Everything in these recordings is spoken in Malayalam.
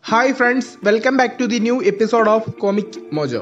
Hi friends, welcome back to the new episode of Comic Mojo.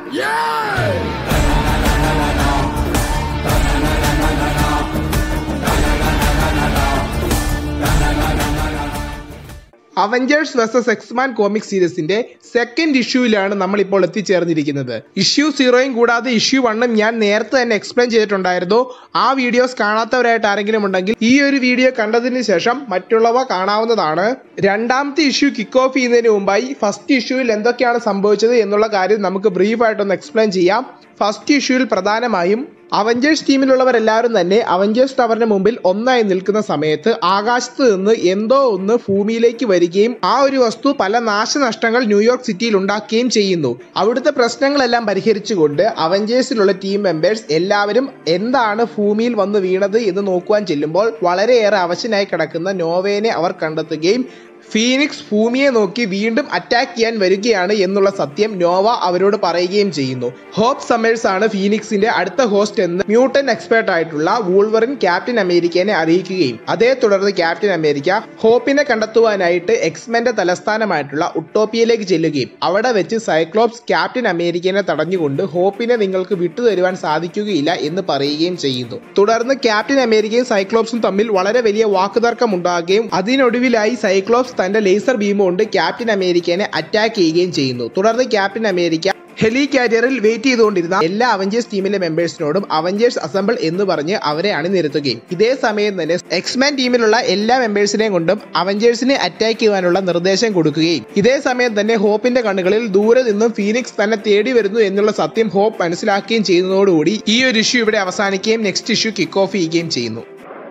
Avengers versus X Men comic സീരീസിന്റെ സെക്കൻഡ് ഇഷ്യൂവിലാണ് നമ്മൾ ഇപ്പോൾ എത്തിച്ചേർന്നിരിക്കുന്നത് ഇഷ്യൂ സീറോയും കൂടാതെ ഇഷ്യൂ വണ്ണും ഞാൻ നേരത്തെ തന്നെ എക്സ്പ്ലെയിൻ ചെയ്തിട്ടുണ്ടായിരുന്നു ആ വീഡിയോസ് കാണാത്തവരായിട്ട് ആരെങ്കിലും ഉണ്ടെങ്കിൽ ഈ ഒരു വീഡിയോ കണ്ടതിന് ശേഷം മറ്റുള്ളവ കാണാവുന്നതാണ് രണ്ടാമത്തെ ഇഷ്യൂ കിക്ക് ഓഫ് ചെയ്യുന്നതിന് മുമ്പായി ഫസ്റ്റ് ഇഷ്യൂവിൽ എന്തൊക്കെയാണ് സംഭവിച്ചത് എന്നുള്ള കാര്യം നമുക്ക് ബ്രീഫായിട്ടൊന്ന് എക്സ്പ്ലെയിൻ ചെയ്യാം ഫസ്റ്റ് ഇഷ്യൂവിൽ പ്രധാനമായും അവഞ്ചേഴ്സ് ടീമിലുള്ളവരെല്ലാവരും തന്നെ അവഞ്ചേഴ്സ് ടവറിന് മുമ്പിൽ ഒന്നായി നിൽക്കുന്ന സമയത്ത് ആകാശത്ത് നിന്ന് എന്തോ ഒന്ന് ഭൂമിയിലേക്ക് വരികയും ആ ഒരു വസ്തു പല നാശനഷ്ടങ്ങൾ ന്യൂയോർക്ക് സിറ്റിയിൽ ഉണ്ടാക്കുകയും ചെയ്യുന്നു അവിടുത്തെ പ്രശ്നങ്ങളെല്ലാം പരിഹരിച്ചുകൊണ്ട് അവഞ്ചേഴ്സിലുള്ള ടീം മെമ്പേഴ്സ് എല്ലാവരും എന്താണ് ഭൂമിയിൽ വന്ന് വീണത് എന്ന് നോക്കുവാൻ ചെല്ലുമ്പോൾ വളരെയേറെ അവശനായി കിടക്കുന്ന നോവേനെ അവർ കണ്ടെത്തുകയും ഫീനിക്സ് ഭൂമിയെ നോക്കി വീണ്ടും അറ്റാക്ക് ചെയ്യാൻ വരികയാണ് എന്നുള്ള സത്യം നോവ അവരോട് പറയുകയും ചെയ്യുന്നു ഹോപ്പ് സമേഴ്സ് ആണ് ഫീനിക്സിന്റെ അടുത്ത ഹോസ്റ്റ് എന്ന് മ്യൂട്ടൻ എക്സ്പേർട്ട് ആയിട്ടുള്ള വൂൾവറിൻ ക്യാപ്റ്റൻ അമേരിക്കനെ അറിയിക്കുകയും അതേ തുടർന്ന് ക്യാപ്റ്റൻ അമേരിക്ക ഹോപ്പിനെ കണ്ടെത്തുവാനായിട്ട് എക്സ്മെന്റെ തലസ്ഥാനമായിട്ടുള്ള ഉട്ടോപ്പിയയിലേക്ക് ചെല്ലുകയും അവിടെ വെച്ച് സൈക്ലോപ്സ് ക്യാപ്റ്റൻ അമേരിക്കനെ തടഞ്ഞുകൊണ്ട് ഹോപ്പിനെ നിങ്ങൾക്ക് വിട്ടുതരുവാൻ സാധിക്കുകയില്ല എന്ന് പറയുകയും ചെയ്യുന്നു തുടർന്ന് ക്യാപ്റ്റൻ അമേരിക്കയും സൈക്ലോപ്സും തമ്മിൽ വളരെ വലിയ വാക്കുതർക്കം ഉണ്ടാകുകയും അതിനൊടുവിലായി സൈക്ലോപ്സ് തന്റെ ലേസർ ബീം കൊണ്ട് ക്യാപ്റ്റൻ അമേരിക്കനെ അറ്റാക്ക് ചെയ്യുകയും ചെയ്യുന്നു തുടർന്ന് ക്യാപ്റ്റൻ അമേരിക്ക ഹെലി കാരിയറിൽ വെയിറ്റ് ചെയ്തുകൊണ്ടിരുന്ന എല്ലാ അവഞ്ചേഴ്സ് ടീമിലെ മെമ്പേഴ്സിനോടും അവഞ്ചേഴ്സ് അസംബിൾ എന്ന് പറഞ്ഞ് അവരെ അണിനിരത്തുകയും ഇതേ സമയം തന്നെ എക്സ്മാൻ ടീമിലുള്ള എല്ലാ മെമ്പേഴ്സിനെയും കൊണ്ടും അവഞ്ചേഴ്സിനെ അറ്റാക്ക് ചെയ്യുവാനുള്ള നിർദ്ദേശം കൊടുക്കുകയും ഇതേ സമയം തന്നെ ഹോപ്പിന്റെ കണ്ണുകളിൽ ദൂരെ നിന്നും ഫീനിക്സ് തന്നെ തേടി വരുന്നു എന്നുള്ള സത്യം ഹോപ്പ് മനസ്സിലാക്കുകയും ചെയ്യുന്നതോടുകൂടി ഈ ഒരു ഇഷ്യൂ ഇവിടെ അവസാനിക്കുകയും നെക്സ്റ്റ് ഇഷ്യൂ കിക്ക് ഓഫ് ചെയ്യുകയും ചെയ്യുന്നു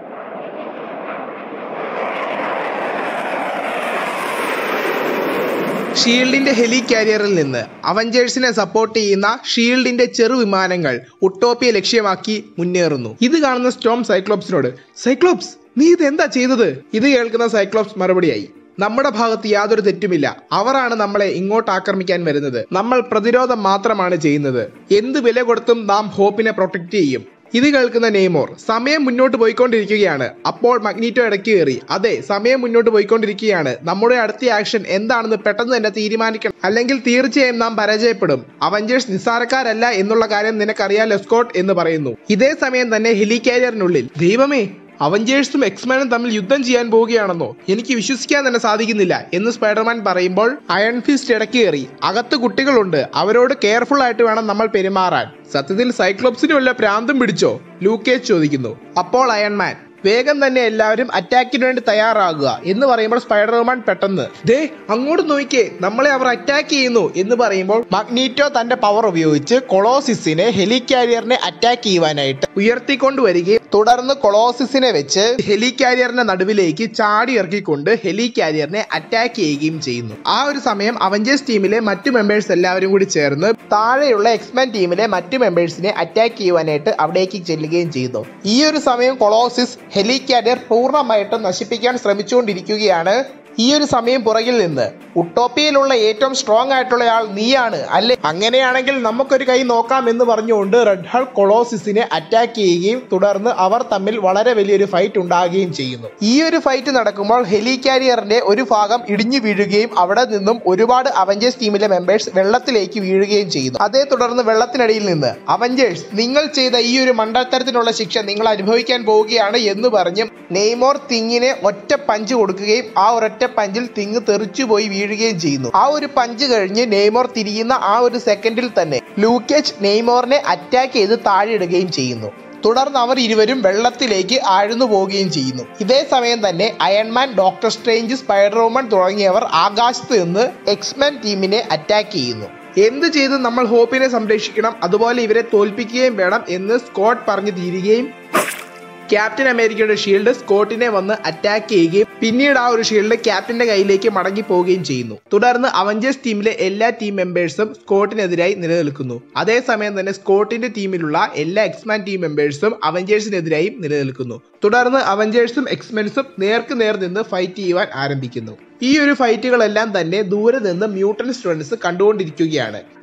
ഷീൽഡിന്റെ ഹെലി കാരിയറിൽ നിന്ന് അവഞ്ചേഴ്സിനെ സപ്പോർട്ട് ചെയ്യുന്ന ഷീൽഡിന്റെ ചെറു വിമാനങ്ങൾ ഉട്ടോപ്പിയെ ലക്ഷ്യമാക്കി മുന്നേറുന്നു ഇത് കാണുന്ന സ്റ്റോം സൈക്ലോപ്സിനോട് സൈക്ലോപ്സ് നീ ഇത് എന്താ ചെയ്തത് ഇത് കേൾക്കുന്ന സൈക്ലോപ്സ് മറുപടിയായി നമ്മുടെ ഭാഗത്ത് യാതൊരു തെറ്റുമില്ല അവരാണ് നമ്മളെ ഇങ്ങോട്ട് ആക്രമിക്കാൻ വരുന്നത് നമ്മൾ പ്രതിരോധം മാത്രമാണ് ചെയ്യുന്നത് എന്ത് വില കൊടുത്തും നാം ഹോപ്പിനെ പ്രൊട്ടക്ട് ചെയ്യും ഇത് കേൾക്കുന്ന നെയ്മോർ സമയം മുന്നോട്ട് പോയിക്കൊണ്ടിരിക്കുകയാണ് അപ്പോൾ മഗ്നീറ്റോ ഇടയ്ക്ക് കയറി അതെ സമയം മുന്നോട്ട് പോയിക്കൊണ്ടിരിക്കുകയാണ് നമ്മുടെ അടുത്ത ആക്ഷൻ എന്താണെന്ന് പെട്ടെന്ന് തന്നെ തീരുമാനിക്കണം അല്ലെങ്കിൽ തീർച്ചയായും നാം പരാജയപ്പെടും അവഞ്ചേഴ്സ് നിസ്സാരക്കാരല്ല എന്നുള്ള കാര്യം നിനക്കറിയാം ലെസ്കോട്ട് എന്ന് പറയുന്നു ഇതേ സമയം തന്നെ ഹെലികാരിയറിനുള്ളിൽ ദൈവമേ അവഞ്ചേഴ്സും എക്സ്മാനും തമ്മിൽ യുദ്ധം ചെയ്യാൻ പോവുകയാണെന്നോ എനിക്ക് വിശ്വസിക്കാൻ തന്നെ സാധിക്കുന്നില്ല എന്ന് സ്പൈഡർമാൻ പറയുമ്പോൾ അയൺ ഫിസ്റ്റ് ഇടയ്ക്ക് കയറി അകത്ത് കുട്ടികളുണ്ട് അവരോട് കെയർഫുൾ ആയിട്ട് വേണം നമ്മൾ പെരുമാറാൻ സത്യത്തിൽ സൈക്ലോപ്സിന് വല്ല പ്രാന്തം പിടിച്ചോ ലൂക്കേജ് ചോദിക്കുന്നു അപ്പോൾ അയൺമാൻ വേഗം തന്നെ എല്ലാവരും അറ്റാക്കിന് വേണ്ടി തയ്യാറാകുക എന്ന് പറയുമ്പോൾ സ്പൈഡർമാൻ പെട്ടെന്ന് ദേ അങ്ങോട്ട് നോക്കിക്കേ നമ്മളെ അവർ അറ്റാക്ക് ചെയ്യുന്നു എന്ന് പറയുമ്പോൾ മഗ്നീറ്റോ തന്റെ പവർ ഉപയോഗിച്ച് കൊളോസിസിനെ ഹെലികാരിയറിനെ അറ്റാക്ക് ചെയ്യുവാനായിട്ട് ഉയർത്തിക്കൊണ്ടുവരികയും തുടർന്ന് കൊളോസിസിനെ വെച്ച് ഹെലികാരിയറിന്റെ നടുവിലേക്ക് ചാടി ഇറക്കിക്കൊണ്ട് ഹെലികാരിയറിനെ അറ്റാക്ക് ചെയ്യുകയും ചെയ്യുന്നു ആ ഒരു സമയം അവഞ്ചേഴ്സ് ടീമിലെ മറ്റു മെമ്പേഴ്സ് എല്ലാവരും കൂടി ചേർന്ന് താഴെയുള്ള എക്സ്മാൻ ടീമിലെ മറ്റു മെമ്പേഴ്സിനെ അറ്റാക്ക് ചെയ്യുവാനായിട്ട് അവിടേക്ക് ചെല്ലുകയും ചെയ്യുന്നു ഈ ഒരു സമയം കൊളോസിസ് ഹെലികാരിയർ പൂർണ്ണമായിട്ടും നശിപ്പിക്കാൻ ശ്രമിച്ചുകൊണ്ടിരിക്കുകയാണ് ഈ ഒരു സമയം പുറകിൽ നിന്ന് ഉട്ടോപ്പിയയിലുള്ള ഏറ്റവും സ്ട്രോങ് ആയിട്ടുള്ള ആൾ നീയാണ് അല്ലെ അങ്ങനെയാണെങ്കിൽ നമുക്കൊരു കൈ നോക്കാം എന്ന് പറഞ്ഞുകൊണ്ട് റെഡ് ഹൾ കൊളോസിസിനെ അറ്റാക്ക് ചെയ്യുകയും തുടർന്ന് അവർ തമ്മിൽ വളരെ വലിയൊരു ഫൈറ്റ് ഉണ്ടാകുകയും ചെയ്യുന്നു ഈ ഒരു ഫൈറ്റ് നടക്കുമ്പോൾ ഹെലികാരിയറിന്റെ ഒരു ഭാഗം ഇടിഞ്ഞു വീഴുകയും അവിടെ നിന്നും ഒരുപാട് അവഞ്ചേഴ്സ് ടീമിലെ മെമ്പേഴ്സ് വെള്ളത്തിലേക്ക് വീഴുകയും ചെയ്യുന്നു അതേ തുടർന്ന് വെള്ളത്തിനടിയിൽ നിന്ന് അവഞ്ചേഴ്സ് നിങ്ങൾ ചെയ്ത ഈ ഒരു മണ്ടത്തരത്തിനുള്ള ശിക്ഷ നിങ്ങൾ അനുഭവിക്കാൻ പോവുകയാണ് എന്ന് പറഞ്ഞ് നെയ്മോർ തിങ്ങിനെ ഒറ്റ പഞ്ച് കൊടുക്കുകയും ആ ഒരൊറ്റ പഞ്ചിൽ തിങ്ങ് തെറിച്ചു പോയി വീഴുകയും ചെയ്യുന്നു ആ ഒരു പഞ്ച് കഴിഞ്ഞ് നെയ്മോർ തിരിയുന്ന ആ ഒരു സെക്കൻഡിൽ തന്നെ ലൂക്കേജ് നെയ്മോറിനെ അറ്റാക്ക് ചെയ്ത് താഴെയിടുകയും ചെയ്യുന്നു തുടർന്ന് അവർ ഇരുവരും വെള്ളത്തിലേക്ക് ആഴ്ന്നു പോവുകയും ചെയ്യുന്നു ഇതേ സമയം തന്നെ അയൺമാൻ ഡോക്ടർ സ്ട്രേഞ്ച് സ്പൈഡർവുമൺ തുടങ്ങിയവർ ആകാശത്ത് നിന്ന് എക്സ്മാൻ ടീമിനെ അറ്റാക്ക് ചെയ്യുന്നു എന്ത് ചെയ്ത് നമ്മൾ ഹോപ്പിനെ സംരക്ഷിക്കണം അതുപോലെ ഇവരെ തോൽപ്പിക്കുകയും വേണം എന്ന് സ്കോട്ട് പറഞ്ഞു തീരുകയും ക്യാപ്റ്റൻ അമേരിക്കയുടെ ഷീൽഡ് സ്കോട്ടിനെ വന്ന് അറ്റാക്ക് ചെയ്യുകയും പിന്നീട് ആ ഒരു ഷീൽഡ് ക്യാപ്റ്റന്റെ കയ്യിലേക്ക് മടങ്ങി പോവുകയും ചെയ്യുന്നു തുടർന്ന് അവഞ്ചേഴ്സ് ടീമിലെ എല്ലാ ടീം മെമ്പേഴ്സും സ്കോട്ടിനെതിരായി നിലനിൽക്കുന്നു അതേസമയം തന്നെ സ്കോട്ടിന്റെ ടീമിലുള്ള എല്ലാ എക്സ്മാൻ ടീം മെമ്പേഴ്സും അവഞ്ചേഴ്സിനെതിരായി നിലനിൽക്കുന്നു തുടർന്ന് അവഞ്ചേഴ്സും എക്സ്മെൻസും നേർക്ക് നേർ നിന്ന് ഫൈറ്റ് ചെയ്യുവാൻ ആരംഭിക്കുന്നു ഈ ഒരു ഫൈറ്റുകളെല്ലാം തന്നെ ദൂരെ നിന്ന് മ്യൂട്ടൻ സ്റ്റുഡൻസ് കണ്ടുകൊണ്ടിരിക്കുകയാണ്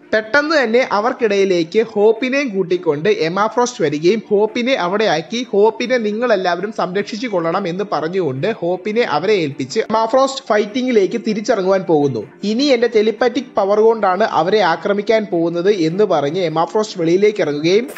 പെട്ടെന്ന് തന്നെ അവർക്കിടയിലേക്ക് ഹോപ്പിനെയും കൂട്ടിക്കൊണ്ട് എമാഫ്രോസ്റ്റ് വരികയും ഹോപ്പിനെ അവിടെ ആക്കി ഹോപ്പിനെ നിങ്ങൾ എല്ലാവരും സംരക്ഷിച്ചു കൊള്ളണം എന്ന് പറഞ്ഞുകൊണ്ട് ഹോപ്പിനെ അവരെ ഏൽപ്പിച്ച് എമാഫ്രോസ്റ്റ് ഫൈറ്റിംഗിലേക്ക് തിരിച്ചിറങ്ങുവാൻ പോകുന്നു ഇനി എന്റെ ടെലിപ്പാറ്റിക് പവർ കൊണ്ടാണ് അവരെ ആക്രമിക്കാൻ പോകുന്നത് എന്ന് പറഞ്ഞ് എമാഫ്രോസ്റ്റ് വെളിയിലേക്ക് ഇറങ്ങുകയും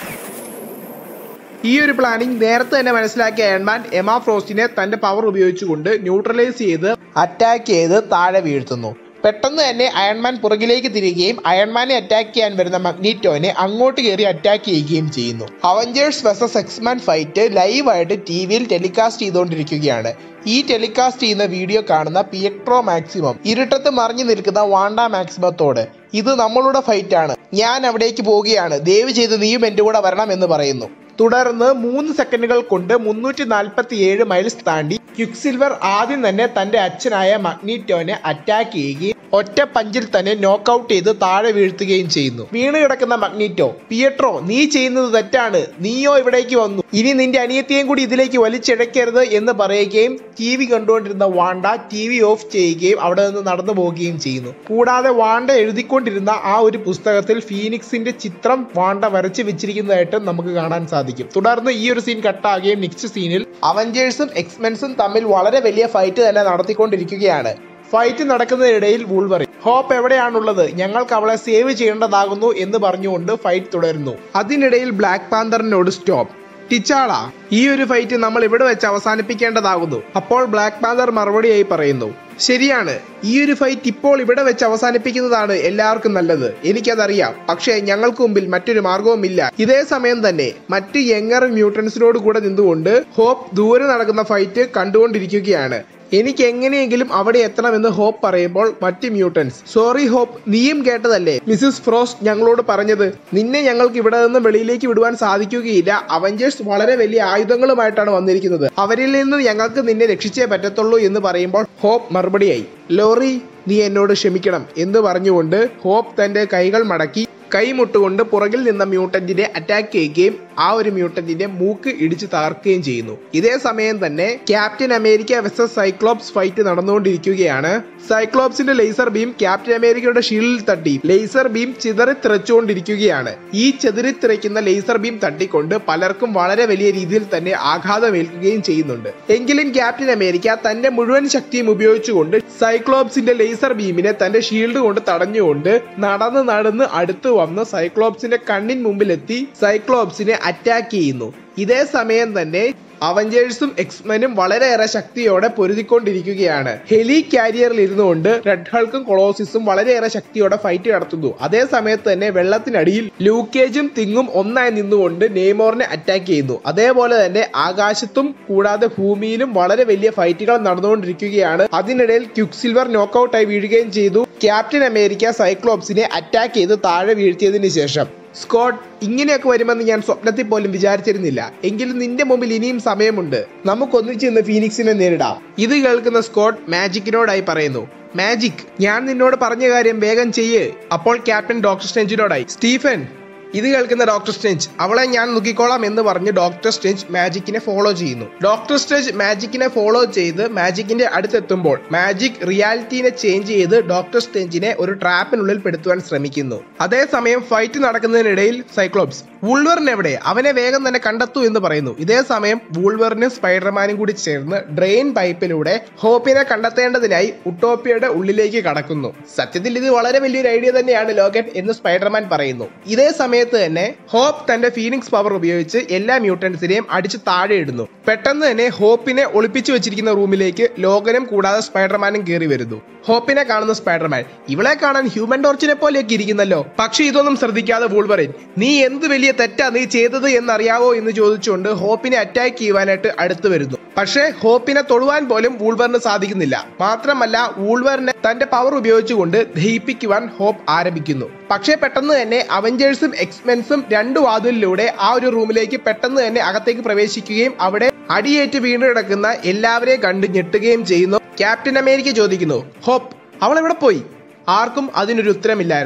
ഈ ഒരു പ്ലാനിംഗ് നേരത്തെ തന്നെ മനസ്സിലാക്കിയ അയൺമാൻ എമാ ഫ്രോസ്റ്റിനെ തന്റെ പവർ ഉപയോഗിച്ചുകൊണ്ട് ന്യൂട്രലൈസ് ചെയ്ത് അറ്റാക്ക് ചെയ്ത് താഴെ വീഴ്ത്തുന്നു പെട്ടെന്ന് തന്നെ അയൺമാൻ പുറകിലേക്ക് തിരികുകയും അയൺമാനെ അറ്റാക്ക് ചെയ്യാൻ വരുന്ന മഗ്നീറ്റോനെ അങ്ങോട്ട് കയറി അറ്റാക്ക് ചെയ്യുകയും ചെയ്യുന്നു അവഞ്ചേഴ്സ് വെസസ് എക്സ്മാൻ ഫൈറ്റ് ലൈവായിട്ട് ടി വിയിൽ ടെലികാസ്റ്റ് ചെയ്തുകൊണ്ടിരിക്കുകയാണ് ഈ ടെലികാസ്റ്റ് ചെയ്യുന്ന വീഡിയോ കാണുന്ന പിയക്ട്രോ മാക്സിമം ഇരുട്ടത്ത് മറിഞ്ഞു നിൽക്കുന്ന വാണ്ട മാക്സിമത്തോട് ഇത് നമ്മളുടെ ഫൈറ്റ് ആണ് ഞാൻ അവിടേക്ക് പോവുകയാണ് ദയവ് ചെയ്ത് നീയും എൻ്റെ കൂടെ വരണം എന്ന് പറയുന്നു തുടർന്ന് മൂന്ന് സെക്കൻഡുകൾ കൊണ്ട് മുന്നൂറ്റി നാൽപ്പത്തി ഏഴ് മൈൽസ് താണ്ടി ക്യുക്ക് സിൽവർ ആദ്യം തന്നെ തന്റെ അച്ഛനായ മഗ്നീറ്റോനെ അറ്റാക്ക് ചെയ്യുകയും ഒറ്റ പഞ്ചിൽ തന്നെ നോക്കൌട്ട് ചെയ്ത് താഴെ വീഴ്ത്തുകയും ചെയ്യുന്നു വീണ് കിടക്കുന്ന മഗ്നീറ്റോ പിയട്രോ നീ ചെയ്യുന്നത് തെറ്റാണ് നീയോ ഇവിടേക്ക് വന്നു ഇനി നിന്റെ അനിയത്തിയും കൂടി ഇതിലേക്ക് വലിച്ചിഴക്കരുത് എന്ന് പറയുകയും ടി വി കണ്ടുകൊണ്ടിരുന്ന വാണ്ട ടി വി ഓഫ് ചെയ്യുകയും അവിടെ നിന്ന് നടന്നു പോവുകയും ചെയ്യുന്നു കൂടാതെ വാണ്ട എഴുതിക്കൊണ്ടിരുന്ന ആ ഒരു പുസ്തകത്തിൽ ഫീനിക്സിന്റെ ചിത്രം വാണ്ട വരച്ചു വെച്ചിരിക്കുന്നതായിട്ടും നമുക്ക് കാണാൻ സാധിക്കും തുടർന്ന് ഈ ഒരു സീൻ കട്ടാകുകയും നെക്സ്റ്റ് സീനിൽ അവഞ്ചേഴ്സും എക്സ്മെൻസും തമ്മിൽ വളരെ വലിയ ഫൈറ്റ് തന്നെ നടത്തിക്കൊണ്ടിരിക്കുകയാണ് ഫൈറ്റ് നടക്കുന്നതിനിടയിൽ വൂൾവറി ഹോപ്പ് എവിടെയാണുള്ളത് ഞങ്ങൾക്ക് അവളെ സേവ് ചെയ്യേണ്ടതാകുന്നു എന്ന് പറഞ്ഞുകൊണ്ട് ഫൈറ്റ് തുടരുന്നു അതിനിടയിൽ ബ്ലാക്ക് പാന്തറിനോട് സ്റ്റോപ്പ് ടിച്ചാള ഈ ഒരു ഫൈറ്റ് നമ്മൾ ഇവിടെ വെച്ച് അവസാനിപ്പിക്കേണ്ടതാകുന്നു അപ്പോൾ ബ്ലാക്ക് പാന്തർ മറുപടിയായി പറയുന്നു ശരിയാണ് ഈ ഒരു ഫൈറ്റ് ഇപ്പോൾ ഇവിടെ വെച്ച് അവസാനിപ്പിക്കുന്നതാണ് എല്ലാവർക്കും നല്ലത് എനിക്കതറിയാം പക്ഷേ ഞങ്ങൾക്ക് മുമ്പിൽ മറ്റൊരു മാർഗവുമില്ല ഇതേ സമയം തന്നെ മറ്റ് യങ്ങർ മ്യൂട്ടൻസിനോട് കൂടെ നിന്നുകൊണ്ട് ഹോപ്പ് ദൂരെ നടക്കുന്ന ഫൈറ്റ് കണ്ടുകൊണ്ടിരിക്കുകയാണ് എനിക്ക് എങ്ങനെയെങ്കിലും അവിടെ എത്തണമെന്ന് ഹോപ്പ് പറയുമ്പോൾ മറ്റ് മ്യൂട്ടൻസ് സോറി ഹോപ്പ് നീയും കേട്ടതല്ലേ മിസ്സിസ് ഫ്രോസ്റ്റ് ഞങ്ങളോട് പറഞ്ഞത് നിന്നെ ഞങ്ങൾക്ക് ഇവിടെ നിന്ന് വെളിയിലേക്ക് വിടുവാൻ സാധിക്കുകയില്ല അവഞ്ചേഴ്സ് വളരെ വലിയ ആയുധങ്ങളുമായിട്ടാണ് വന്നിരിക്കുന്നത് അവരിൽ നിന്ന് ഞങ്ങൾക്ക് നിന്നെ രക്ഷിച്ചേ പറ്റത്തുള്ളൂ എന്ന് പറയുമ്പോൾ ഹോപ്പ് മറുപടിയായി ലോറി നീ എന്നോട് ക്ഷമിക്കണം എന്ന് പറഞ്ഞുകൊണ്ട് ഹോപ്പ് തന്റെ കൈകൾ മടക്കി കൈമുട്ടുകൊണ്ട് പുറകിൽ നിന്ന മ്യൂട്ടന്റിനെ അറ്റാക്ക് ചെയ്യുകയും ആ ഒരു മ്യൂട്ടന്റിന്റെ മൂക്ക് ഇടിച്ചു തകർക്കുകയും ചെയ്യുന്നു ഇതേ സമയം തന്നെ captain America versus Cyclops fight നടന്നുകൊണ്ടിരിക്കുകയാണ് സൈക്ലോപ്സിന്റെ ലേസർ ബീം ക്യാപ്റ്റൻ അമേരിക്കയുടെ ഷീൽഡിൽ തട്ടി ലേസർ ബീം ചിതറിത്തെറിച്ചുകൊണ്ടിരിക്കുകയാണ് ഈ ചിതറിത്തെറിക്കുന്ന ലേസർ ബീം തട്ടിക്കൊണ്ട് പലർക്കും വളരെ വലിയ രീതിയിൽ തന്നെ ആഘാതമേൽക്കുകയും ചെയ്യുന്നുണ്ട് എങ്കിലും ക്യാപ്റ്റൻ അമേരിക്ക തന്റെ മുഴുവൻ ശക്തിയും ഉപയോഗിച്ചുകൊണ്ട് സൈക്ലോപ്സിന്റെ ലേസർ ബീമിനെ തന്റെ ഷീൽഡ് കൊണ്ട് തടഞ്ഞുകൊണ്ട് നടന്ന് നടന്ന് അടുത്ത് വന്ന് സൈക്ലോപ്സിന്റെ കണ്ണിൻ മുമ്പിലെത്തി സൈക്ലോപ്സിനെ അറ്റാക്ക് ചെയ്യുന്നു ഇതേ സമയം തന്നെ അവഞ്ചേഴ്സും എക്സ്മെനും വളരെയേറെ ശക്തിയോടെ പൊരുതിക്കൊണ്ടിരിക്കുകയാണ് ഹെലി കാരിയറിൽ ഇരുന്നുകൊണ്ട് റെഡ് ഹൾക്കും കൊളോസിസും വളരെയേറെ ശക്തിയോടെ ഫൈറ്റ് നടത്തുന്നു അതേ സമയത്ത് തന്നെ വെള്ളത്തിനടിയിൽ ലൂക്കേജും തിങ്ങും ഒന്നായി നിന്നുകൊണ്ട് നെയ്മോറിനെ അറ്റാക്ക് ചെയ്യുന്നു അതേപോലെ തന്നെ ആകാശത്തും കൂടാതെ ഭൂമിയിലും വളരെ വലിയ ഫൈറ്റുകൾ നടന്നുകൊണ്ടിരിക്കുകയാണ് അതിനിടയിൽ ക്യുക്ക് സിൽവർ നോക്കൌട്ടായി വീഴുകയും ചെയ്തു ക്യാപ്റ്റൻ അമേരിക്ക സൈക്ലോപ്സിനെ അറ്റാക്ക് ചെയ്ത് താഴെ വീഴ്ത്തിയതിനു ശേഷം സ്കോട്ട് ഇങ്ങനെയൊക്കെ വരുമെന്ന് ഞാൻ സ്വപ്നത്തിൽ പോലും വിചാരിച്ചിരുന്നില്ല എങ്കിലും നിന്റെ മുമ്പിൽ ഇനിയും സമയമുണ്ട് നമുക്കൊന്നിച്ച് ഇന്ന് ഫീനിക്സിനെ നേരിടാം ഇത് കേൾക്കുന്ന സ്കോട്ട് മാജിക്കിനോടായി പറയുന്നു മാജിക് ഞാൻ നിന്നോട് പറഞ്ഞ കാര്യം വേഗം ചെയ്യ് അപ്പോൾ ക്യാപ്റ്റൻ ഡോക്ടർ സ്റ്റെഞ്ചിനോടായി സ്റ്റീഫൻ ഇത് കേൾക്കുന്ന ഡോക്ടർ സ്റ്റെഞ്ച് അവളെ ഞാൻ നോക്കിക്കോളാം എന്ന് പറഞ്ഞ് ഡോക്ടർ സ്റ്റെഞ്ച് മാജിക്കിനെ ഫോളോ ചെയ്യുന്നു ഡോക്ടർ സ്റ്റെഞ്ച് മാജിക്കിനെ ഫോളോ ചെയ്ത് മാജിക്കിന്റെ അടുത്തെത്തുമ്പോൾ മാജിക് റിയാലിറ്റീനെ ചേഞ്ച് ചെയ്ത് ഡോക്ടർ സ്റ്റെഞ്ചിനെ ഒരു ട്രാപ്പിനുള്ളിൽ പെടുത്തുവാൻ ശ്രമിക്കുന്നു അതേസമയം ഫൈറ്റ് നടക്കുന്നതിനിടയിൽ സൈക്ലോപ്സ് വൂൾവറിന് എവിടെ അവനെ വേഗം തന്നെ കണ്ടെത്തൂ എന്ന് പറയുന്നു ഇതേ സമയം വൂൾവറിനും സ്പൈഡർമാനും കൂടി ചേർന്ന് ഡ്രെയിൻ പൈപ്പിലൂടെ ഹോപ്പിനെ കണ്ടെത്തേണ്ടതിനായി ഉട്ടോപ്പിയയുടെ ഉള്ളിലേക്ക് കടക്കുന്നു സത്യത്തിൽ ഇത് വളരെ വലിയൊരു ഐഡിയ തന്നെയാണ് ലോകറ്റ് എന്ന് സ്പൈഡർമാൻ പറയുന്നു ഇതേ സമയത്ത് തന്നെ ഹോപ്പ് തന്റെ ഫീനിക്സ് പവർ ഉപയോഗിച്ച് എല്ലാ മ്യൂട്ടൻസിനെയും അടിച്ച് താഴെ ഇടുന്നു പെട്ടെന്ന് തന്നെ ഹോപ്പിനെ ഒളിപ്പിച്ചു വെച്ചിരിക്കുന്ന റൂമിലേക്ക് ലോകനും കൂടാതെ സ്പൈഡർമാനും കയറി വരുന്നു ഹോപ്പിനെ കാണുന്ന സ്പൈഡർമാൻ ഇവളെ കാണാൻ ഹ്യൂമൻ ടോർച്ചിനെ പോലെയൊക്കെ ഇരിക്കുന്നല്ലോ പക്ഷെ ഇതൊന്നും ശ്രദ്ധിക്കാതെ വൂൾവറിൻ നീ എന്ത് വലിയ തെറ്റാ നീ ചെയ്തത് എന്നറിയാവോ എന്ന് ചോദിച്ചുകൊണ്ട് ഹോപ്പിനെ അറ്റാക്ക് ചെയ്യുവാനായിട്ട് അടുത്തു വരുന്നു പക്ഷേ ഹോപ്പിനെ തൊടുവാൻ പോലും വൂൾവറിന് സാധിക്കുന്നില്ല മാത്രമല്ല വൂൾവറിനെ തന്റെ പവർ ഉപയോഗിച്ചുകൊണ്ട് ദഹിപ്പിക്കുവാൻ ഹോപ്പ് ആരംഭിക്കുന്നു പക്ഷേ പെട്ടെന്ന് തന്നെ അവഞ്ചേഴ്സും എക്സ്മെൻസും രണ്ടു വാതിലിലൂടെ ആ ഒരു റൂമിലേക്ക് പെട്ടെന്ന് തന്നെ അകത്തേക്ക് പ്രവേശിക്കുകയും അവിടെ അടിയേറ്റ് വീണ് കിടക്കുന്ന എല്ലാവരെയും കണ്ട് ഞെട്ടുകയും ചെയ്യുന്നു ക്യാപ്റ്റൻ അമേരിക്ക ചോദിക്കുന്നു ഹോപ്പ് അവൾ എവിടെ പോയി ആർക്കും അതിനൊരു ഉത്തരമില്ലായിരുന്നു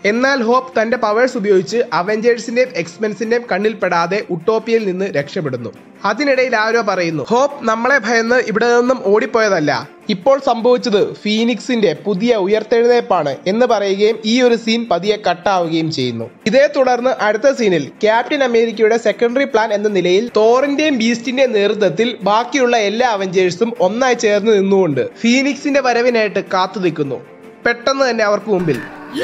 എന്നാൽ ഹോപ്പ് തന്റെ പവേഴ്സ് ഉപയോഗിച്ച് അവഞ്ചേഴ്സിന്റെയും എക്സ്പെൻസിന്റെയും കണ്ണിൽപ്പെടാതെ ഉട്ടോപ്പിയയിൽ നിന്ന് രക്ഷപ്പെടുന്നു അതിനിടയിൽ ആരോ പറയുന്നു ഹോപ്പ് നമ്മളെ ഭയന്ന് ഇവിടെ നിന്നും ഓടിപ്പോയതല്ല ഇപ്പോൾ സംഭവിച്ചത് ഫീനിക്സിന്റെ പുതിയ ഉയർത്തെഴുന്നേപ്പാണ് എന്ന് പറയുകയും ഈ ഒരു സീൻ പതിയെ കട്ടാവുകയും ചെയ്യുന്നു ഇതേ തുടർന്ന് അടുത്ത സീനിൽ ക്യാപ്റ്റൻ അമേരിക്കയുടെ സെക്കൻഡറി പ്ലാൻ എന്ന നിലയിൽ തോറിന്റെയും ബീസ്റ്റിന്റെയും നേതൃത്വത്തിൽ ബാക്കിയുള്ള എല്ലാ അവഞ്ചേഴ്സും ഒന്നായി ചേർന്ന് നിന്നുകൊണ്ട് ഫീനിക്സിന്റെ വരവിനായിട്ട് കാത്തു നിൽക്കുന്നു പെട്ടെന്ന് തന്നെ അവർക്ക് മുമ്പിൽ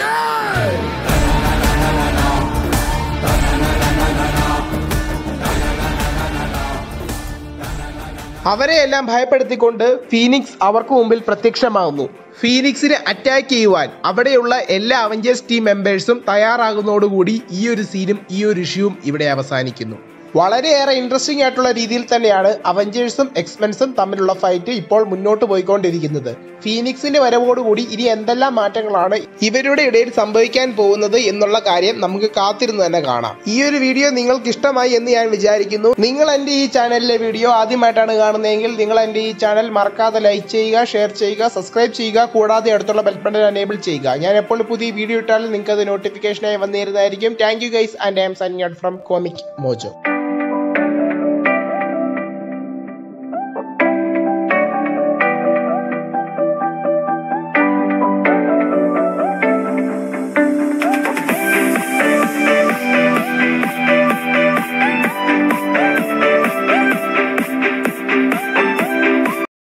അവരെയെല്ലാം ഭയപ്പെടുത്തിക്കൊണ്ട് ഫീനിക്സ് അവർക്ക് മുമ്പിൽ പ്രത്യക്ഷമാകുന്നു ഫീനിക്സിനെ അറ്റാക്ക് ചെയ്യുവാൻ അവിടെയുള്ള എല്ലാ അവഞ്ചേഴ്സ് ടീം മെമ്പേഴ്സും തയ്യാറാകുന്നതോടുകൂടി ഈ ഒരു സീനും ഈ ഒരു ഇഷ്യൂവും ഇവിടെ അവസാനിക്കുന്നു വളരെയേറെ ഇൻട്രസ്റ്റിംഗ് ആയിട്ടുള്ള രീതിയിൽ തന്നെയാണ് അവഞ്ചേഴ്സും എക്സ്പെൻസും തമ്മിലുള്ള ഫൈറ്റ് ഇപ്പോൾ മുന്നോട്ട് പോയിക്കൊണ്ടിരിക്കുന്നത് ഫീനിക്സിന്റെ വരവോടുകൂടി ഇനി എന്തെല്ലാം മാറ്റങ്ങളാണ് ഇവരുടെ ഇടയിൽ സംഭവിക്കാൻ പോകുന്നത് എന്നുള്ള കാര്യം നമുക്ക് കാത്തിരുന്ന് തന്നെ കാണാം ഈ ഒരു വീഡിയോ നിങ്ങൾക്ക് ഇഷ്ടമായി എന്ന് ഞാൻ വിചാരിക്കുന്നു നിങ്ങൾ എൻ്റെ ഈ ചാനലിലെ വീഡിയോ ആദ്യമായിട്ടാണ് കാണുന്നതെങ്കിൽ നിങ്ങൾ എൻ്റെ ഈ ചാനൽ മറക്കാതെ ലൈക്ക് ചെയ്യുക ഷെയർ ചെയ്യുക സബ്സ്ക്രൈബ് ചെയ്യുക കൂടാതെ അടുത്തുള്ള ബെൽ ബട്ടൺ എനേബിൾ ചെയ്യുക ഞാൻ എപ്പോൾ പുതിയ വീഡിയോ ഇട്ടാലും നിങ്ങൾക്ക് അത് നോട്ടിഫിക്കേഷനായി വന്നിരുന്നതായിരിക്കും thank you guys and I'm signing out from Comic mojo